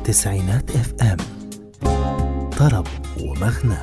تسعينات اف ام طرب ومغنى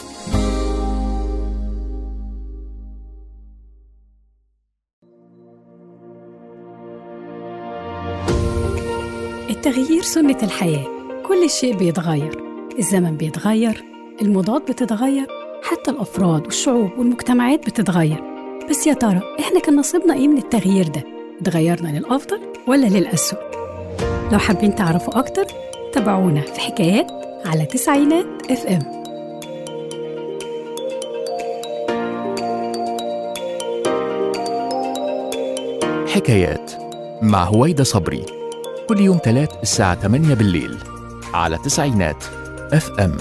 التغيير سنة الحياة كل شيء بيتغير الزمن بيتغير الموضات بتتغير حتى الأفراد والشعوب والمجتمعات بتتغير بس يا ترى إحنا كان نصيبنا إيه من التغيير ده؟ اتغيرنا للأفضل ولا للأسوأ؟ لو حابين تعرفوا أكتر تابعونا في حكايات على تسعينات اف ام حكايات مع هويدا صبري كل يوم تلات الساعة 8 بالليل على تسعينات اف ام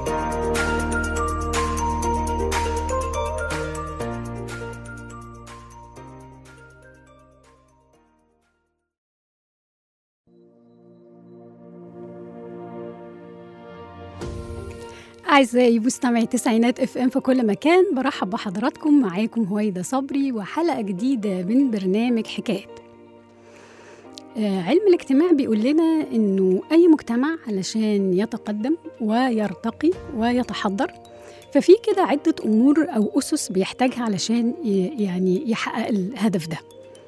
أعزائي مستمعي تسعينات اف ام في كل مكان برحب بحضراتكم معاكم هويدا صبري وحلقة جديدة من برنامج حكايات آه، علم الاجتماع بيقول لنا انه اي مجتمع علشان يتقدم ويرتقي ويتحضر ففي كده عدة امور او اسس بيحتاجها علشان ي- يعني يحقق الهدف ده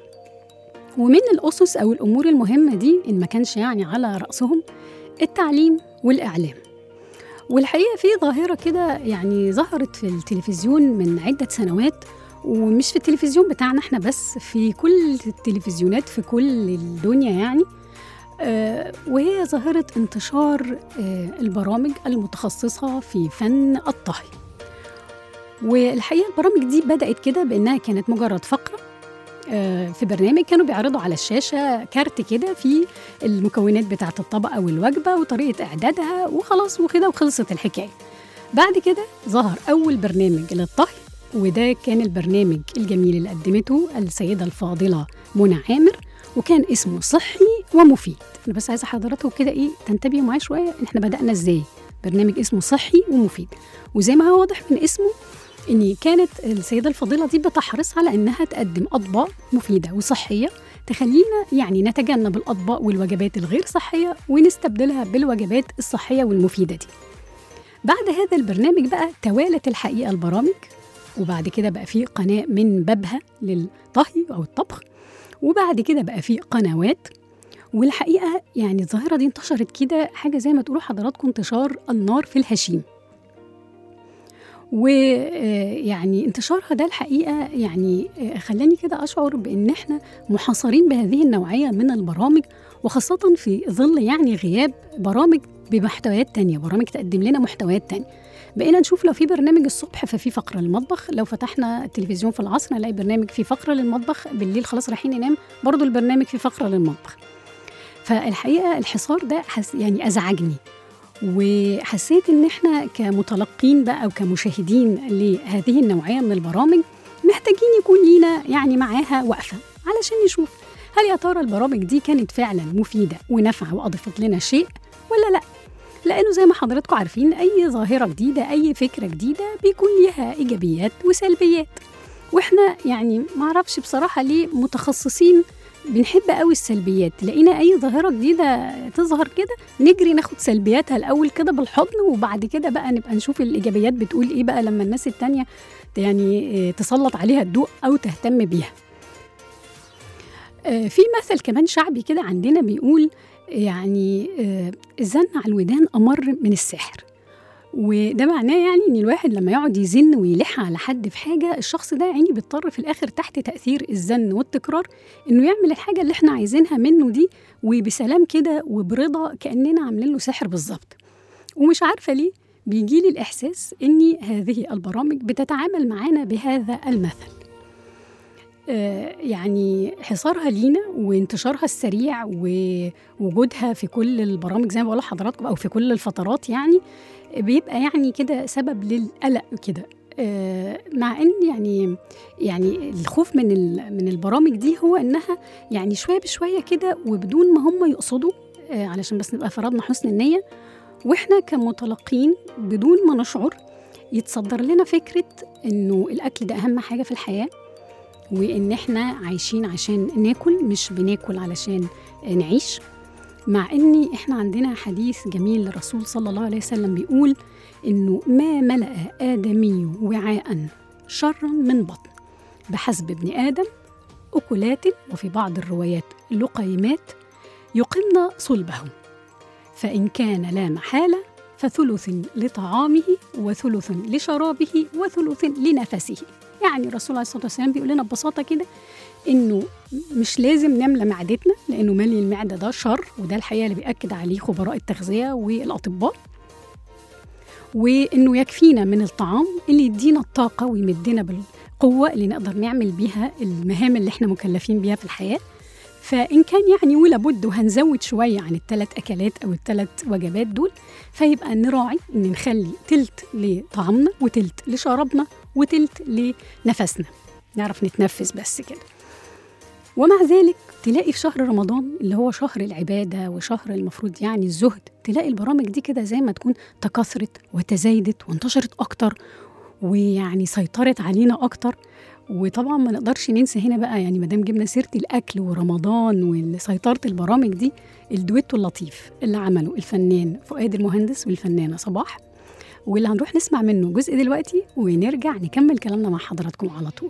ومن الاسس او الامور المهمة دي ان ما كانش يعني على رأسهم التعليم والاعلام والحقيقة في ظاهرة كده يعني ظهرت في التلفزيون من عدة سنوات ومش في التلفزيون بتاعنا احنا بس في كل التلفزيونات في كل الدنيا يعني آه، وهي ظاهرة انتشار آه، البرامج المتخصصة في فن الطهي والحقيقة البرامج دي بدأت كده بأنها كانت مجرد فقرة آه، في برنامج كانوا بيعرضوا على الشاشة كارت كده فيه المكونات بتاعة الطبق أو الوجبة وطريقة إعدادها وخلاص وكده وخلصت الحكاية بعد كده ظهر أول برنامج للطهي وده كان البرنامج الجميل اللي قدمته السيدة الفاضلة منى عامر وكان اسمه صحي ومفيد أنا بس عايزة حضراتكم كده إيه تنتبهوا معايا شوية إن إحنا بدأنا إزاي برنامج اسمه صحي ومفيد وزي ما هو واضح من اسمه إن كانت السيدة الفاضلة دي بتحرص على إنها تقدم أطباق مفيدة وصحية تخلينا يعني نتجنب الأطباق والوجبات الغير صحية ونستبدلها بالوجبات الصحية والمفيدة دي بعد هذا البرنامج بقى توالت الحقيقة البرامج وبعد كده بقى في قناة من بابها للطهي أو الطبخ وبعد كده بقى في قنوات والحقيقة يعني الظاهرة دي انتشرت كده حاجة زي ما تقولوا حضراتكم انتشار النار في الهشيم ويعني انتشارها ده الحقيقة يعني آه، خلاني كده أشعر بأن احنا محاصرين بهذه النوعية من البرامج وخاصة في ظل يعني غياب برامج بمحتويات تانية برامج تقدم لنا محتويات تانية بقينا نشوف لو في برنامج الصبح ففي فقرة للمطبخ لو فتحنا التلفزيون في العصر نلاقي برنامج فيه فقرة للمطبخ بالليل خلاص رايحين ننام برضو البرنامج فيه فقرة للمطبخ فالحقيقة الحصار ده حس يعني أزعجني وحسيت ان احنا كمتلقين بقى او كمشاهدين لهذه النوعيه من البرامج محتاجين يكون لينا يعني معاها وقفه علشان نشوف هل يا ترى البرامج دي كانت فعلا مفيده ونافعه واضافت لنا شيء ولا لا لانه زي ما حضراتكم عارفين اي ظاهره جديده اي فكره جديده بيكون ليها ايجابيات وسلبيات واحنا يعني معرفش بصراحه ليه متخصصين بنحب قوي السلبيات تلاقينا اي ظاهره جديده تظهر كده نجري ناخد سلبياتها الاول كده بالحضن وبعد كده بقى نبقى نشوف الايجابيات بتقول ايه بقى لما الناس التانية يعني آه، تسلط عليها الضوء او تهتم بيها آه، في مثل كمان شعبي كده عندنا بيقول يعني آه، الزن على الودان امر من السحر وده معناه يعني ان الواحد لما يقعد يزن ويلح على حد في حاجه الشخص ده يعني بيضطر في الاخر تحت تاثير الزن والتكرار انه يعمل الحاجه اللي احنا عايزينها منه دي وبسلام كده وبرضا كاننا عاملين له سحر بالظبط ومش عارفه ليه بيجي لي الاحساس ان هذه البرامج بتتعامل معانا بهذا المثل آه، يعني حصارها لينا وانتشارها السريع ووجودها في كل البرامج زي ما بقول لحضراتكم او في كل الفترات يعني بيبقى يعني كده سبب للقلق كده آه، مع ان يعني يعني الخوف من ال- من البرامج دي هو انها يعني شويه بشويه كده وبدون ما هم يقصدوا آه، علشان بس نبقى فرضنا حسن النيه واحنا كمتلقين بدون ما نشعر يتصدر لنا فكره انه الاكل ده اهم حاجه في الحياه وان احنا عايشين عشان ناكل مش بناكل علشان نعيش مع ان احنا عندنا حديث جميل للرسول صلى الله عليه وسلم بيقول انه ما ملأ آدمي وعاء شرا من بطن بحسب ابن آدم أكلات وفي بعض الروايات لقيمات يقمن صلبه فإن كان لا محالة فثلث لطعامه وثلث لشرابه وثلث لنفسه يعني الرسول عليه الصلاة والسلام بيقول لنا ببساطة كده إنه مش لازم نملى معدتنا لأنه ملي المعدة ده شر وده الحقيقة اللي بيأكد عليه خبراء التغذية والأطباء وإنه يكفينا من الطعام اللي يدينا الطاقة ويمدنا بالقوة اللي نقدر نعمل بيها المهام اللي احنا مكلفين بيها في الحياة فإن كان يعني ولا بد وهنزود شوية عن الثلاث أكلات أو الثلاث وجبات دول فيبقى نراعي إن نخلي تلت لطعامنا وتلت لشرابنا وتلت لنفسنا نعرف نتنفس بس كده ومع ذلك تلاقي في شهر رمضان اللي هو شهر العبادة وشهر المفروض يعني الزهد تلاقي البرامج دي كده زي ما تكون تكاثرت وتزايدت وانتشرت أكتر ويعني سيطرت علينا أكتر وطبعا ما نقدرش ننسى هنا بقى يعني ما دام جبنا سيره الاكل ورمضان وسيطره البرامج دي الدويتو اللطيف اللي عمله الفنان فؤاد المهندس والفنانه صباح واللي هنروح نسمع منه جزء دلوقتي ونرجع نكمل كلامنا مع حضراتكم على طول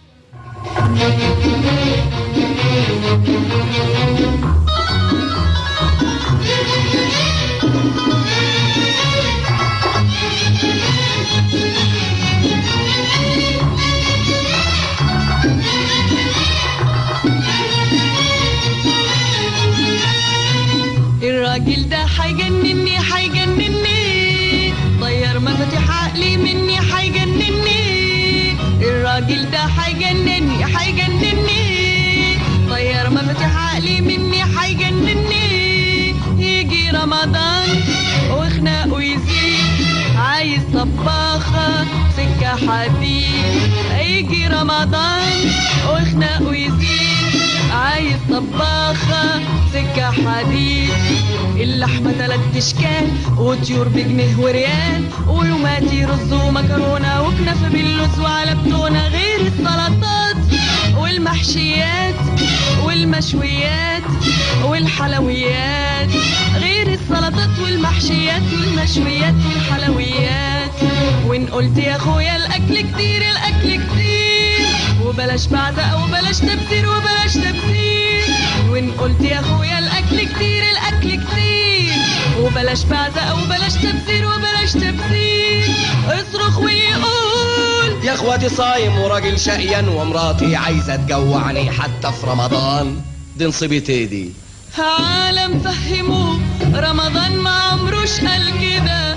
الراجل ده حيجنني حيجنني طير مفاتيح عقلي مني حيجنني الراجل ده حيجنني حيجنني طير مفاتيح عقلي مني حيجنني يجي رمضان وخناقه يزيد عايز طباخة سكة حديد يجي رمضان وخناقه يزيد عايز طباخة سكة حديد اللحمة تلات اشكال وطيور بجنيه وريال ولوماتي رز ومكرونة وكنافة باللوز وعلى بتونة غير السلطات والمحشيات والمشويات والحلويات غير السلطات والمحشيات والمشويات والحلويات وان قلت يا اخويا الاكل كتير الاكل كتير وبلاش بعزق وبلاش تبذير وبلاش تبذير وان قلت يا اخويا الاكل كتير الاكل كتير وبلاش بعزق وبلاش تبذير وبلاش تبذير اصرخ ويقول يا اخواتي صايم وراجل شقيان ومراتي عايزه تجوعني حتى في رمضان دي نصيبتي دي عالم فهموه رمضان ما عمروش قال كده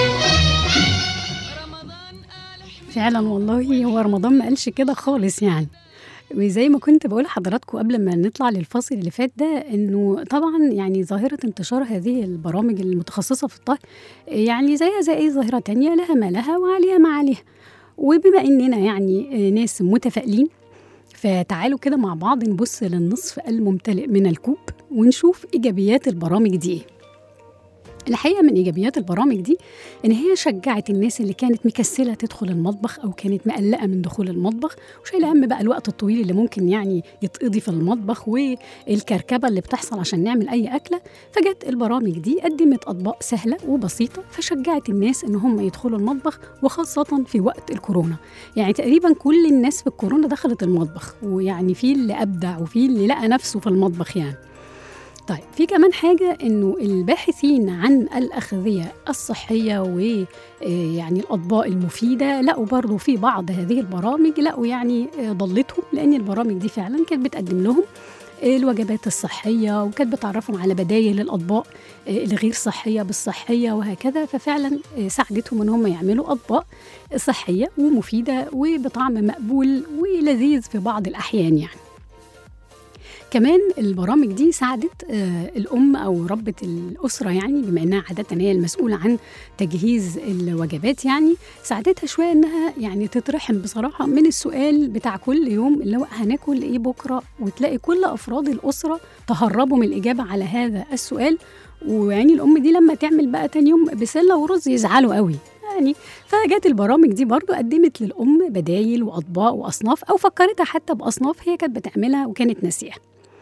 رمضان قال فعلا والله هو رمضان ما قالش كده خالص يعني وزي ما كنت بقول لحضراتكم قبل ما نطلع للفاصل اللي فات ده انه طبعا يعني ظاهره انتشار هذه البرامج المتخصصه في الطهي يعني زيها زي اي ظاهره تانية لها ما لها وعليها ما عليها وبما اننا يعني ناس متفائلين فتعالوا كده مع بعض نبص للنصف الممتلئ من الكوب ونشوف ايجابيات البرامج دي ايه الحقيقه من ايجابيات البرامج دي ان هي شجعت الناس اللي كانت مكسله تدخل المطبخ او كانت مقلقه من دخول المطبخ وشايله هم بقى الوقت الطويل اللي ممكن يعني يتقضي في المطبخ والكركبه اللي بتحصل عشان نعمل اي اكله فجت البرامج دي قدمت اطباق سهله وبسيطه فشجعت الناس ان هم يدخلوا المطبخ وخاصه في وقت الكورونا يعني تقريبا كل الناس في الكورونا دخلت المطبخ ويعني في اللي ابدع وفي اللي لقى نفسه في المطبخ يعني طيب في كمان حاجة إنه الباحثين عن الأغذية الصحية ويعني الأطباق المفيدة لقوا برضو في بعض هذه البرامج لقوا يعني آه، ضلتهم لأن البرامج دي فعلا كانت بتقدم لهم الوجبات الصحية وكانت بتعرفهم على بدايل الأطباق آه، الغير صحية بالصحية وهكذا ففعلا آه، ساعدتهم إن هم يعملوا أطباق صحية ومفيدة وبطعم مقبول ولذيذ في بعض الأحيان يعني كمان البرامج دي ساعدت آه، الأم أو ربة الأسرة يعني بما إنها عادة هي المسؤولة عن تجهيز الوجبات يعني ساعدتها شوية إنها يعني تترحم بصراحة من السؤال بتاع كل يوم اللي هو هناكل إيه بكرة وتلاقي كل أفراد الأسرة تهربوا من الإجابة على هذا السؤال ويعني الأم دي لما تعمل بقى تاني يوم بسلة ورز يزعلوا قوي يعني فجت البرامج دي برضو قدمت للأم بدايل وأطباق وأصناف أو فكرتها حتى بأصناف هي كانت بتعملها وكانت ناسيها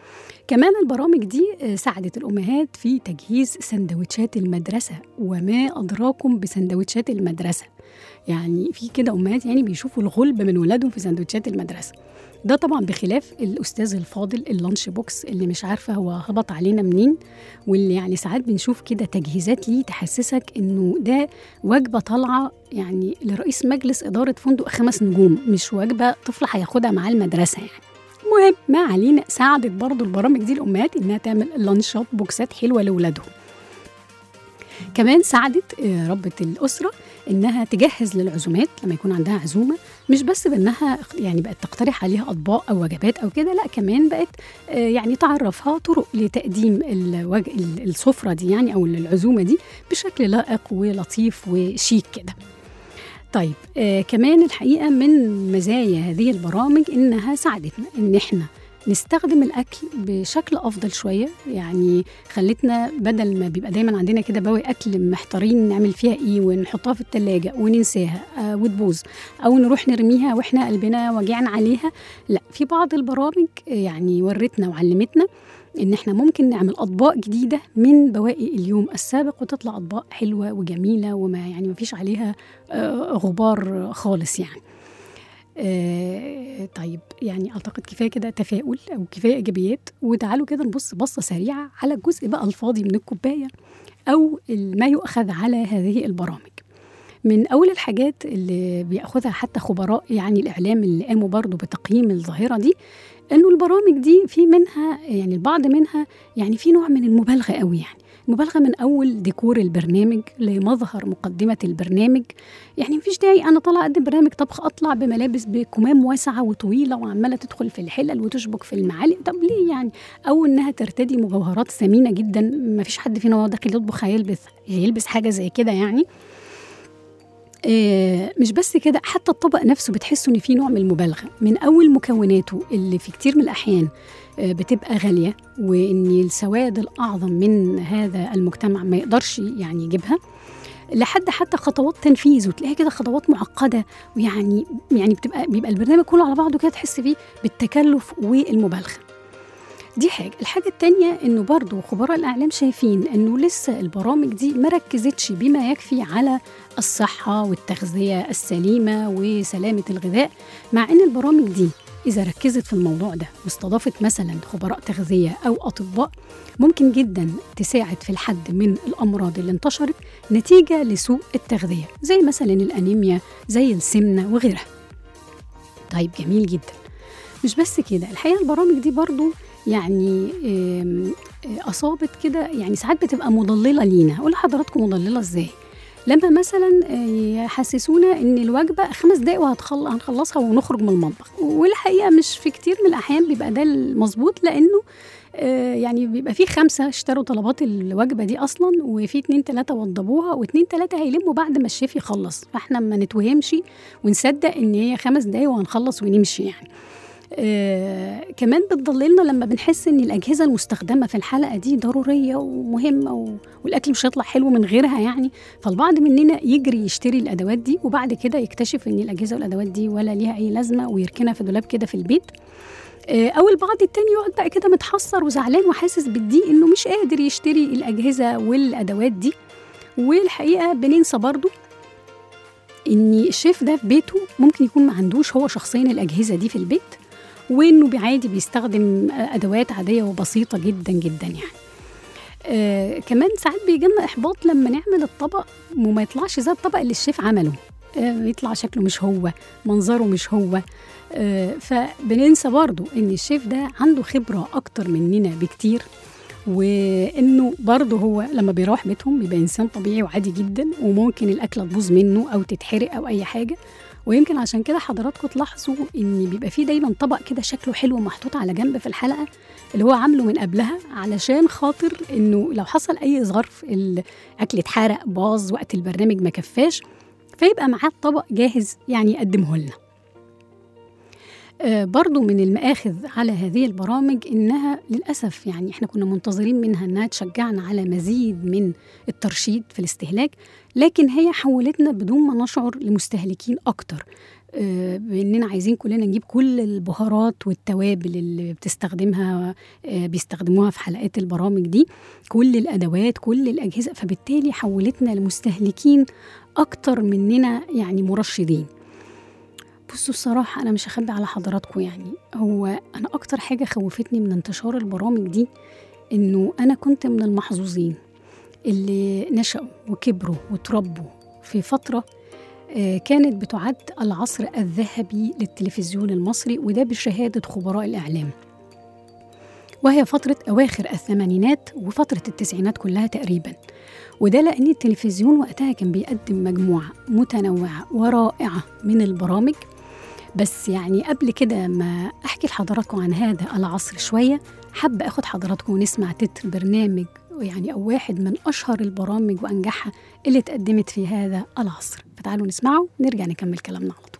كمان البرامج دي آه، ساعدت الأمهات في تجهيز سندوتشات المدرسة وما أدراكم بسندوتشات المدرسة يعني في كده أمهات يعني بيشوفوا الغلب من ولادهم في سندوتشات المدرسة ده طبعا بخلاف الأستاذ الفاضل اللانش بوكس اللي مش عارفة هو هبط علينا منين واللي يعني ساعات بنشوف كده تجهيزات ليه تحسسك إنه ده وجبة طالعة يعني لرئيس مجلس إدارة فندق خمس نجوم مش وجبة طفل هياخدها معاه المدرسة يعني المهم ما علينا ساعدت برضو البرامج دي الامهات انها تعمل لانشات بوكسات حلوه لاولادهم كمان ساعدت آه، ربة الأسرة إنها تجهز للعزومات لما يكون عندها عزومة مش بس بإنها يعني بقت تقترح عليها أطباق أو وجبات أو كده لا كمان بقت آه، يعني تعرفها طرق لتقديم الوج... ال- السفرة دي يعني أو العزومة دي بشكل لائق ولطيف وشيك كده طيب آه كمان الحقيقة من مزايا هذه البرامج إنها ساعدتنا إن إحنا نستخدم الأكل بشكل أفضل شوية يعني خلتنا بدل ما بيبقى دايما عندنا كده بواقي أكل محتارين نعمل فيها إيه ونحطها في التلاجة وننساها آه وتبوظ أو نروح نرميها وإحنا قلبنا وجعنا عليها لا في بعض البرامج آه، يعني ورتنا وعلمتنا ان احنا ممكن نعمل اطباق جديده من بواقي اليوم السابق وتطلع اطباق حلوه وجميله وما يعني ما فيش عليها آه، غبار خالص يعني آه، طيب يعني اعتقد كفايه كده تفاؤل او كفايه ايجابيات وتعالوا كده نبص بصه سريعه على الجزء بقى الفاضي من الكوبايه او ما يؤخذ على هذه البرامج من اول الحاجات اللي بياخذها حتى خبراء يعني الاعلام اللي قاموا برضو بتقييم الظاهره دي انه البرامج دي في منها يعني البعض منها يعني في نوع من المبالغه قوي يعني مبالغه من اول ديكور البرنامج لمظهر مقدمه البرنامج يعني مفيش داعي انا طالعه اقدم برنامج طبخ اطلع بملابس بكمام واسعه وطويله وعماله تدخل في الحلل وتشبك في المعالق طب ليه يعني او انها ترتدي مجوهرات ثمينه جدا مفيش حد فينا وهو داخل يطبخ هيلبس هيلبس حاجه زي كده يعني آه، مش بس كده حتى الطبق نفسه بتحسوا ان في نوع من المبالغه من اول مكوناته اللي في كتير من الاحيان آه، بتبقى غاليه وان السواد الاعظم من هذا المجتمع ما يقدرش يعني يجيبها لحد حتى خطوات تنفيذ وتلاقيها كده خطوات معقده ويعني يعني بتبقى بيبقى البرنامج كله على بعضه كده تحس فيه بالتكلف والمبالغه دي حاجة الحاجة التانية انه برضو خبراء الاعلام شايفين انه لسه البرامج دي ما ركزتش بما يكفي على الصحة والتغذية السليمة وسلامة الغذاء مع ان البرامج دي إذا ركزت في الموضوع ده واستضافت مثلا خبراء تغذية أو أطباء ممكن جدا تساعد في الحد من الأمراض اللي انتشرت نتيجة لسوء التغذية زي مثلا الأنيميا زي السمنة وغيرها طيب جميل جدا مش بس كده الحقيقة البرامج دي برضو يعني آم، آه، أصابت كده يعني ساعات بتبقى مضللة لينا أقول لحضراتكم مضللة إزاي لما مثلا آه، يحسسونا ان الوجبه خمس دقايق وهنخلصها ونخرج من المطبخ والحقيقه مش في كتير من الاحيان بيبقى ده المظبوط لانه آه، يعني بيبقى في خمسة اشتروا طلبات الوجبة دي أصلا وفي اتنين تلاتة وضبوها واتنين تلاتة هيلموا بعد ما الشيف يخلص فاحنا ما نتوهمش ونصدق ان هي خمس دقايق وهنخلص ونمشي يعني آه كمان بتضللنا لما بنحس ان الاجهزه المستخدمه في الحلقه دي ضروريه ومهمه و... والاكل مش هيطلع حلو من غيرها يعني فالبعض مننا يجري يشتري الادوات دي وبعد كده يكتشف ان الاجهزه والادوات دي ولا ليها اي لازمه ويركنها في دولاب كده في البيت آه، او البعض التاني يقعد بقى كده متحسر وزعلان وحاسس بالضيق انه مش قادر يشتري الاجهزه والادوات دي والحقيقه بننسى برضو ان الشيف ده في بيته ممكن يكون ما عندوش هو شخصيا الاجهزه دي في البيت وانه عادي بيستخدم ادوات عاديه وبسيطه جدا جدا يعني آه كمان ساعات بيجي لنا احباط لما نعمل الطبق وما يطلعش زي الطبق اللي الشيف عمله آه يطلع شكله مش هو منظره مش هو آه فبننسى برضو ان الشيف ده عنده خبره اكتر مننا بكتير وانه برضه هو لما بيروح بيتهم بيبقى انسان طبيعي وعادي جدا وممكن الاكله تبوظ منه او تتحرق او اي حاجه ويمكن عشان كده حضراتكم تلاحظوا ان بيبقى فيه دايما طبق كده شكله حلو محطوط على جنب في الحلقه اللي هو عامله من قبلها علشان خاطر انه لو حصل اي ظرف الاكل اتحرق باظ وقت البرنامج ما كفاش فيبقى معاه الطبق جاهز يعني يقدمه لنا آه، برضو من المآخذ على هذه البرامج إنها للأسف يعني إحنا كنا منتظرين منها إنها تشجعنا على مزيد من الترشيد في الاستهلاك لكن هي حولتنا بدون ما نشعر لمستهلكين أكتر آه، باننا عايزين كلنا نجيب كل البهارات والتوابل اللي بتستخدمها آه، بيستخدموها في حلقات البرامج دي كل الادوات كل الاجهزه فبالتالي حولتنا لمستهلكين اكتر مننا يعني مرشدين بصوا الصراحة أنا مش هخبي على حضراتكم يعني هو أنا أكتر حاجة خوفتني من انتشار البرامج دي إنه أنا كنت من المحظوظين اللي نشأوا وكبروا وتربوا في فترة آه، كانت بتعد العصر الذهبي للتلفزيون المصري وده بشهادة خبراء الإعلام وهي فترة أواخر الثمانينات وفترة التسعينات كلها تقريبا وده لأن التلفزيون وقتها كان بيقدم مجموعة متنوعة ورائعة من البرامج بس يعني قبل كده ما أحكي لحضراتكم عن هذا العصر شوية حابة أخد حضراتكم ونسمع تتر برنامج يعني أو واحد من أشهر البرامج وأنجحها اللي اتقدمت في هذا العصر فتعالوا نسمعه ونرجع نكمل كلامنا على طول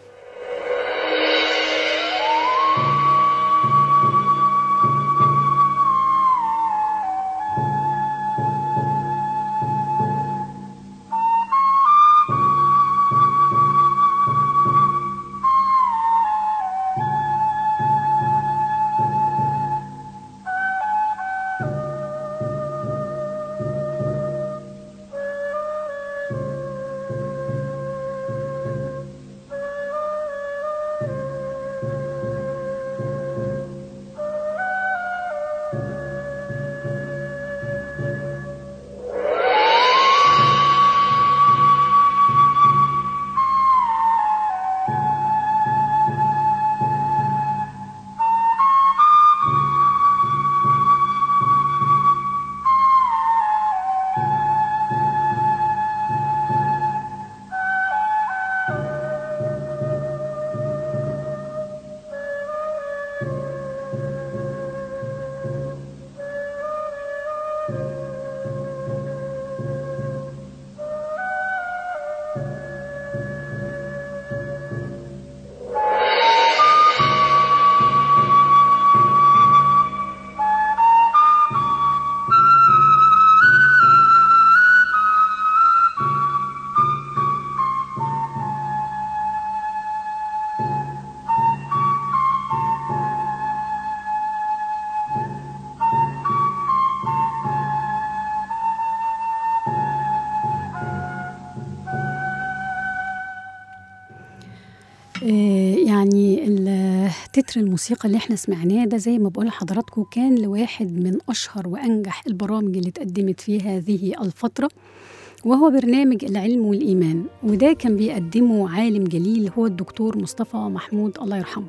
آه، يعني التتر الموسيقى اللي احنا سمعناه ده زي ما بقول لحضراتكم كان لواحد من اشهر وانجح البرامج اللي اتقدمت في هذه الفتره وهو برنامج العلم والايمان وده كان بيقدمه عالم جليل هو الدكتور مصطفى محمود الله يرحمه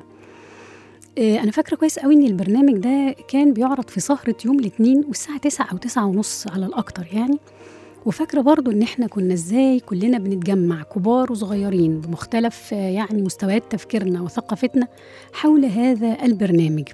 آه، انا فاكره كويس قوي ان البرنامج ده كان بيعرض في سهره يوم الاثنين والساعه 9 او 9 ونص على الاكتر يعني وفاكره برضو ان احنا كنا ازاي كلنا بنتجمع كبار وصغيرين بمختلف آه، يعني مستويات تفكيرنا وثقافتنا حول هذا البرنامج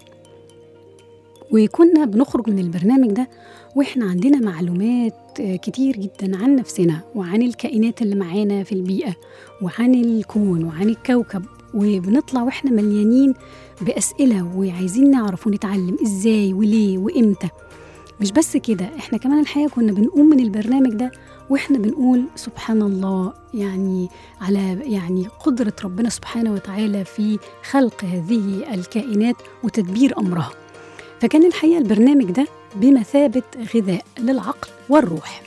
وكنا بنخرج من البرنامج ده واحنا عندنا معلومات آه، كتير جدا عن نفسنا وعن الكائنات اللي معانا في البيئه وعن الكون وعن الكوكب وبنطلع واحنا مليانين باسئله وعايزين نعرف ونتعلم ازاي وليه وامتى مش بس كده احنا كمان الحقيقه كنا بنقوم من البرنامج ده واحنا بنقول سبحان الله يعني على يعني قدره ربنا سبحانه وتعالى في خلق هذه الكائنات وتدبير امرها فكان الحقيقه البرنامج ده بمثابه غذاء للعقل والروح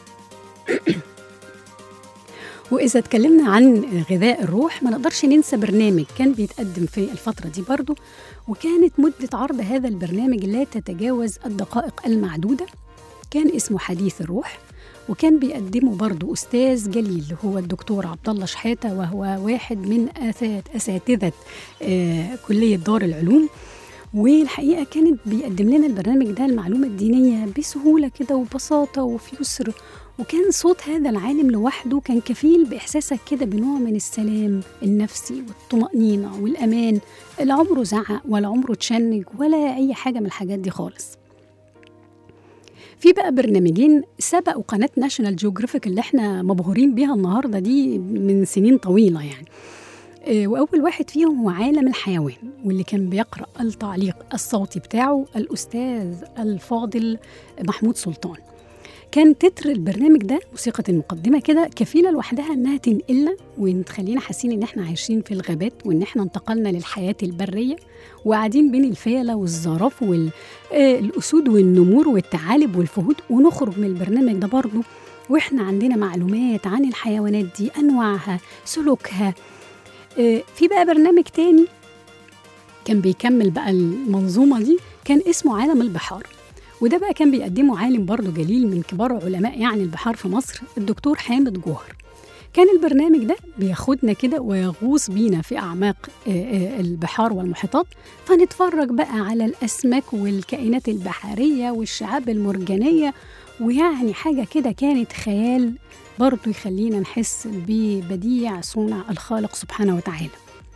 وإذا اتكلمنا عن غذاء الروح ما نقدرش ننسى برنامج كان بيتقدم في الفترة دي برضو وكانت مدة عرض هذا البرنامج لا تتجاوز الدقائق المعدودة كان اسمه حديث الروح وكان بيقدمه برضو أستاذ جليل هو الدكتور عبد الله شحاتة وهو واحد من أسات- أساتذة آه، كلية دار العلوم والحقيقة كانت بيقدم لنا البرنامج ده المعلومة الدينية بسهولة كده وبساطة وفي يسر وكان صوت هذا العالم لوحده كان كفيل بإحساسك كده بنوع من السلام النفسي والطمأنينة والأمان لا عمره زعق ولا عمره تشنج ولا أي حاجة من الحاجات دي خالص في بقى برنامجين سبقوا قناة ناشونال جيوغرافيك اللي احنا مبهورين بيها النهاردة دي من سنين طويلة يعني آه، وأول واحد فيهم هو عالم الحيوان واللي كان بيقرأ التعليق الصوتي بتاعه الأستاذ الفاضل محمود سلطان كان تتر البرنامج ده موسيقى المقدمه كده كفيله لوحدها انها تنقلنا وتخلينا حاسين ان احنا عايشين في الغابات وان احنا انتقلنا للحياه البريه وقاعدين بين الفيله والزرافه والاسود والنمور والثعالب والفهود ونخرج من البرنامج ده برضه واحنا عندنا معلومات عن الحيوانات دي انواعها سلوكها آه، في بقى برنامج تاني كان بيكمل بقى المنظومه دي كان اسمه عالم البحار وده بقى كان بيقدمه عالم برضه جليل من كبار علماء يعني البحار في مصر الدكتور حامد جوهر كان البرنامج ده بياخدنا كده ويغوص بينا في أعماق آه، آه، البحار والمحيطات فنتفرج بقى على الأسماك والكائنات البحرية والشعاب المرجانية ويعني حاجة كده كانت خيال برضه يخلينا نحس ببديع صنع الخالق سبحانه وتعالى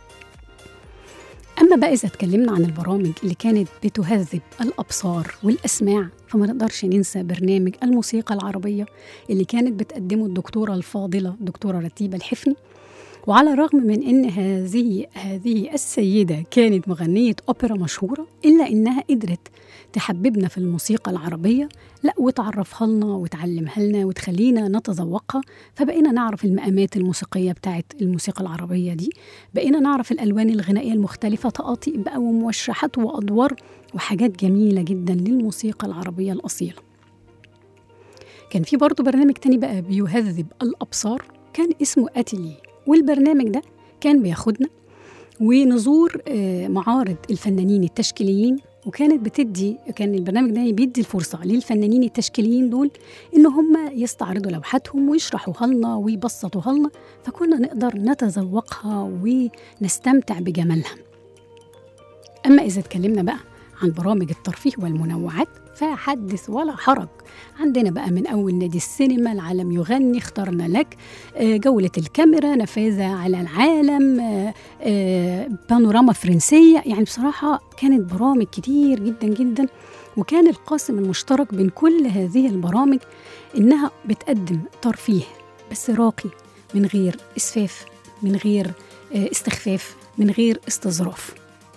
أما بقى إذا اتكلمنا عن البرامج اللي كانت بتهذب الأبصار والأسماع فما نقدرش ننسى برنامج الموسيقى العربية اللي كانت بتقدمه الدكتورة الفاضلة دكتورة رتيبة الحفني وعلى الرغم من ان هذه هذه السيده كانت مغنيه اوبرا مشهوره الا انها قدرت تحببنا في الموسيقى العربيه لا وتعرفها لنا وتعلمها لنا وتخلينا نتذوقها فبقينا نعرف المقامات الموسيقيه بتاعت الموسيقى العربيه دي بقينا نعرف الالوان الغنائيه المختلفه تقاطيع بقى وموشحات وادوار وحاجات جميله جدا للموسيقى العربيه الاصيله كان في برضه برنامج تاني بقى بيهذب الابصار كان اسمه اتيليه والبرنامج ده كان بياخدنا ونزور آه، معارض الفنانين التشكيليين وكانت بتدي كان البرنامج ده بيدي الفرصة للفنانين التشكيليين دول إن هم يستعرضوا لوحاتهم ويشرحوها لنا ويبسطوها لنا فكنا نقدر نتذوقها ونستمتع بجمالها أما إذا اتكلمنا بقى عن برامج الترفيه والمنوعات فحدث ولا حرج عندنا بقى من أول نادي السينما العالم يغني اخترنا لك آه، جولة الكاميرا نفاذة على العالم آه، آه، بانوراما فرنسية يعني بصراحة كانت برامج كتير جدا جدا وكان القاسم المشترك بين كل هذه البرامج إنها بتقدم ترفيه بس راقي من غير إسفاف من غير آه، استخفاف من غير استظراف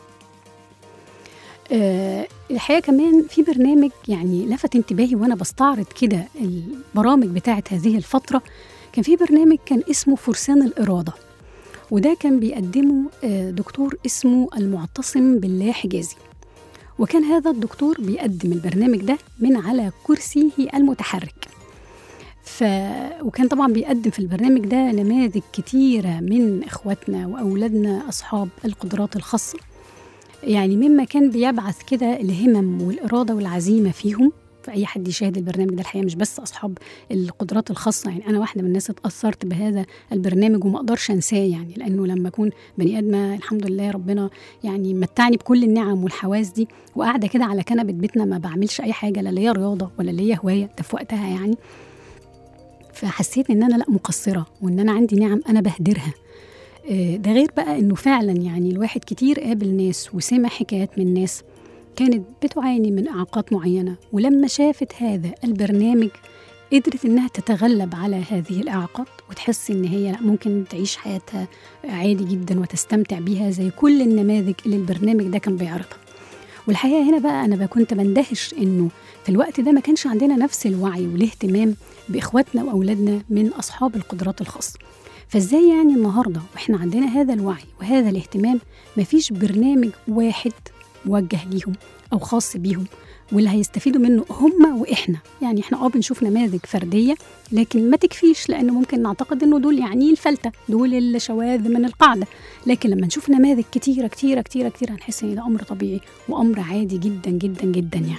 آه، الحقيقه كمان في برنامج يعني لفت انتباهي وانا بستعرض كده البرامج بتاعه هذه الفتره كان في برنامج كان اسمه فرسان الاراده وده كان بيقدمه آه، دكتور اسمه المعتصم بالله حجازي وكان هذا الدكتور بيقدم البرنامج ده من على كرسيه المتحرك ف... وكان طبعا بيقدم في البرنامج ده نماذج كتيرة من إخواتنا وأولادنا أصحاب القدرات الخاصة يعني مما كان بيبعث كده الهمم والإرادة والعزيمة فيهم فأي حد يشاهد البرنامج ده الحقيقة مش بس أصحاب القدرات الخاصة يعني أنا واحدة من الناس اتأثرت بهذا البرنامج وما أقدرش أنساه يعني لأنه لما أكون بني آدمة الحمد لله ربنا يعني متعني بكل النعم والحواس دي وقاعدة كده على كنبة بيتنا ما بعملش أي حاجة لا ليا رياضة ولا ليا هواية ده في وقتها يعني فحسيت ان انا لا مقصره وان انا عندي نعم انا بهدرها آه، ده غير بقى انه فعلا يعني الواحد كتير قابل ناس وسمع حكايات من ناس كانت بتعاني من اعاقات معينه ولما شافت هذا البرنامج قدرت انها تتغلب على هذه الاعاقات وتحس ان هي لا ممكن تعيش حياتها عادي جدا وتستمتع بيها زي كل النماذج اللي البرنامج ده كان بيعرضها والحقيقه هنا بقى انا بقى كنت بندهش انه في الوقت ده ما كانش عندنا نفس الوعي والاهتمام باخواتنا واولادنا من اصحاب القدرات الخاصه فازاي يعني النهارده واحنا عندنا هذا الوعي وهذا الاهتمام مفيش برنامج واحد موجه ليهم او خاص بيهم واللي هيستفيدوا منه هم واحنا يعني احنا اه بنشوف نماذج فرديه لكن ما تكفيش لانه ممكن نعتقد انه دول يعني الفلته دول الشواذ من القاعده لكن لما نشوف نماذج كتيره كتيره كتيره كتيره هنحس ان ده امر طبيعي وامر عادي جدا جدا جدا يعني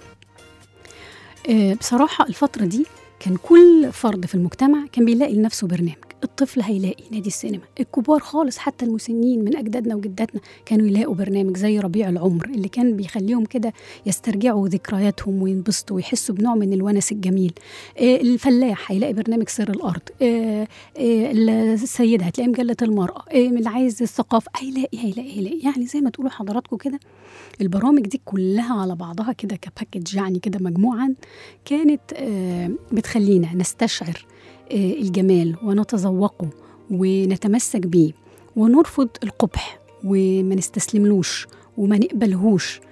آه، بصراحة الفترة دي كان كل فرد في المجتمع كان بيلاقي لنفسه برنامج الطفل هيلاقي نادي السينما الكبار خالص حتى المسنين من أجدادنا وجداتنا كانوا يلاقوا برنامج زي ربيع العمر اللي كان بيخليهم كده يسترجعوا ذكرياتهم وينبسطوا ويحسوا بنوع من الونس الجميل آه، الفلاح هيلاقي برنامج سر الأرض آه، آه، السيدة هتلاقي مجلة المرأة آه، اللي عايز الثقافة هيلاقي هيلاقي هيلاقي يعني زي ما تقولوا حضراتكم كده البرامج دي كلها على بعضها كده كباكج يعني كده مجموعا كانت آه، بتخلينا نستشعر آه، الجمال ونتذوقه ونتمسك بيه ونرفض القبح وما نستسلملوش وما نقبلهوش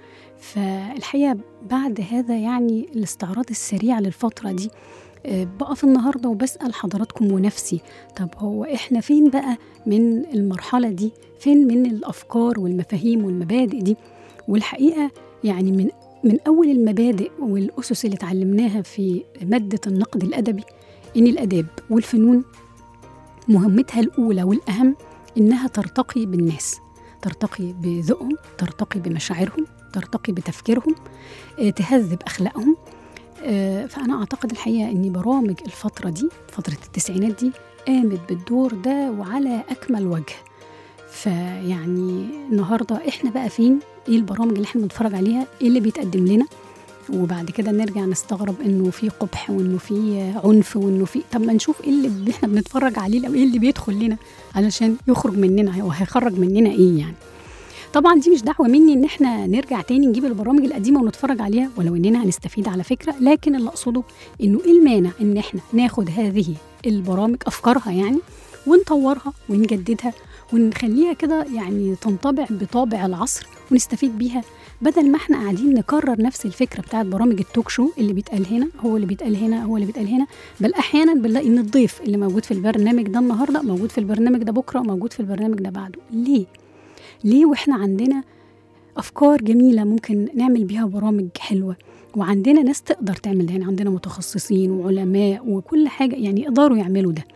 فالحقيقة بعد هذا يعني الاستعراض السريع للفترة دي آه، بقف النهاردة وبسأل حضراتكم ونفسي طب هو إحنا فين بقى من المرحلة دي فين من الأفكار والمفاهيم والمبادئ دي والحقيقة يعني من من أول المبادئ والأسس اللي اتعلمناها في مادة النقد الأدبي إن الآداب والفنون مهمتها الأولى والأهم إنها ترتقي بالناس ترتقي بذوقهم ترتقي بمشاعرهم ترتقي بتفكيرهم آه، تهذب أخلاقهم آه، فأنا أعتقد الحقيقة إن برامج الفترة دي فترة التسعينات دي قامت بالدور ده وعلى أكمل وجه فيعني النهاردة إحنا بقى فين إيه البرامج اللي إحنا بنتفرج عليها إيه اللي بيتقدم لنا وبعد كده نرجع نستغرب انه في قبح وانه في عنف وانه في طب ما نشوف ايه اللي احنا بنتفرج عليه او ايه اللي بيدخل لنا علشان يخرج مننا وهيخرج مننا ايه يعني طبعا دي مش دعوه مني ان احنا نرجع تاني نجيب البرامج القديمه ونتفرج عليها ولو اننا هنستفيد على فكره لكن اللي اقصده انه ايه المانع ان احنا ناخد هذه البرامج افكارها يعني ونطورها ونجددها ونخليها كده يعني تنطبع بطابع العصر ونستفيد بيها بدل ما احنا قاعدين نكرر نفس الفكره بتاعت برامج التوك شو اللي بيتقال هنا هو اللي بيتقال هنا هو اللي بيتقال هنا بل احيانا بنلاقي ان الضيف اللي موجود في البرنامج ده النهارده موجود في البرنامج ده بكره موجود في البرنامج ده بعده ليه ليه واحنا عندنا افكار جميله ممكن نعمل بيها برامج حلوه وعندنا ناس تقدر تعمل ده يعني عندنا متخصصين وعلماء وكل حاجه يعني يقدروا يعملوا ده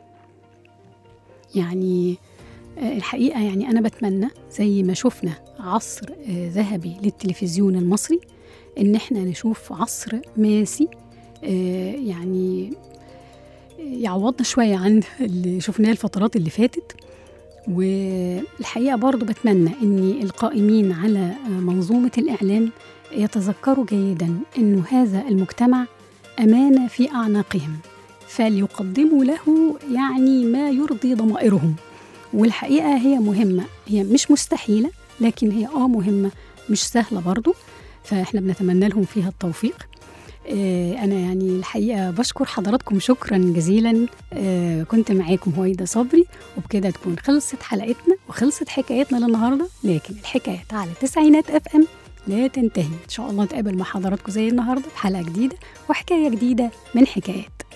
يعني آه، الحقيقه يعني انا بتمنى زي ما شفنا عصر آه، ذهبي للتلفزيون المصري ان احنا نشوف عصر ماسي آه، يعني يعوضنا شويه عن اللي شفناه الفترات اللي فاتت والحقيقه برضو بتمنى ان القائمين على منظومه الاعلام يتذكروا جيدا انه هذا المجتمع امانه في اعناقهم فليقدموا له يعني ما يرضي ضمائرهم والحقيقه هي مهمه هي مش مستحيله لكن هي اه مهمه مش سهله برضو فاحنا بنتمنى لهم فيها التوفيق آه، أنا يعني الحقيقة بشكر حضراتكم شكرا جزيلا آه، كنت معاكم هويدا صبري وبكده تكون خلصت حلقتنا وخلصت حكايتنا للنهاردة لكن الحكايات على تسعينات اف ام لا تنتهي إن شاء الله نتقابل مع حضراتكم زي النهاردة في حلقة جديدة وحكاية جديدة من حكايات